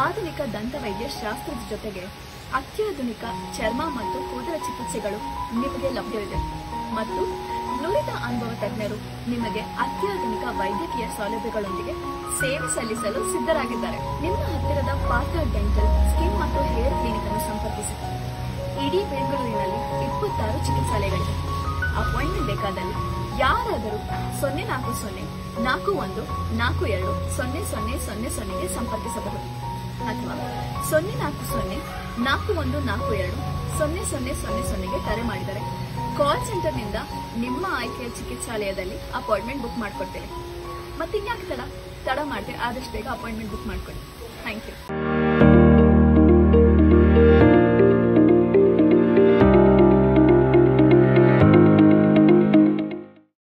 ಆಧುನಿಕ ದಂತವೈದ್ಯ ಶಾಸ್ತ್ರದ ಜೊತೆಗೆ ಅತ್ಯಾಧುನಿಕ ಚರ್ಮ ಮತ್ತು ಕೂದಲ ಚಿಕಿತ್ಸೆಗಳು ನಿಮಗೆ ಲಭ್ಯವಿದೆ ಮತ್ತು ನುರಿತ ಅನುಭವ ತಜ್ಞರು ನಿಮಗೆ ಅತ್ಯಾಧುನಿಕ ವೈದ್ಯಕೀಯ ಸೌಲಭ್ಯಗಳೊಂದಿಗೆ ಸೇವೆ ಸಲ್ಲಿಸಲು ಸಿದ್ಧರಾಗಿದ್ದಾರೆ ನಿಮ್ಮ ಹತ್ತಿರದ ಪಾರ್ಥ ಡೆಂಟಲ್ ಸ್ಕಿನ್ ಮತ್ತು ಹೇರ್ ಕ್ಲಿನಿಕ್ ಅನ್ನು ಸಂಪರ್ಕಿಸಿ ಇಡೀ ಬೆಂಗಳೂರಿನಲ್ಲಿ ಇಪ್ಪತ್ತಾರು ಚಿಕಿತ್ಸಾಲಯಗಳಿವೆ ಅಪಾಯಿಂಟ್ಮೆಂಟ್ ಬೇಕಾದಲ್ಲಿ ಯಾರಾದರೂ ಸೊನ್ನೆ ನಾಲ್ಕು ಸೊನ್ನೆ ನಾಲ್ಕು ಒಂದು ನಾಲ್ಕು ಎರಡು ಸೊನ್ನೆ ಸೊನ್ನೆ ಸೊನ್ನೆ ಸೊನ್ನೆಗೆ ಸಂಪರ್ಕಿಸಬಹುದು ಅಥವಾ ಸೊನ್ನೆ ನಾಲ್ಕು ಸೊನ್ನೆ ನಾಲ್ಕು ಒಂದು ನಾಲ್ಕು ಎರಡು ಸೊನ್ನೆ ಸೊನ್ನೆ ಸೊನ್ನೆ ಸೊನ್ನೆಗೆ ಕರೆ ಮಾಡಿದರೆ ಕಾಲ್ ಸೆಂಟರ್ನಿಂದ ನಿಮ್ಮ ಆಯ್ಕೆಯ ಚಿಕಿತ್ಸಾಲಯದಲ್ಲಿ ಅಪಾಯಿಂಟ್ಮೆಂಟ್ ಬುಕ್ ಮಾಡ್ಕೊಡ್ತೇವೆ ಮತ್ತಿನ್ಯಾಕೆ ತಡ ತಡ ಮಾಡದೆ ಆದಷ್ಟು ಬೇಗ ಅಪಾಯಿಂಟ್ಮೆಂಟ್ ಬುಕ್ ಮಾಡ್ಕೊಳ್ಳಿ ಥ್ಯಾಂಕ್ ಯು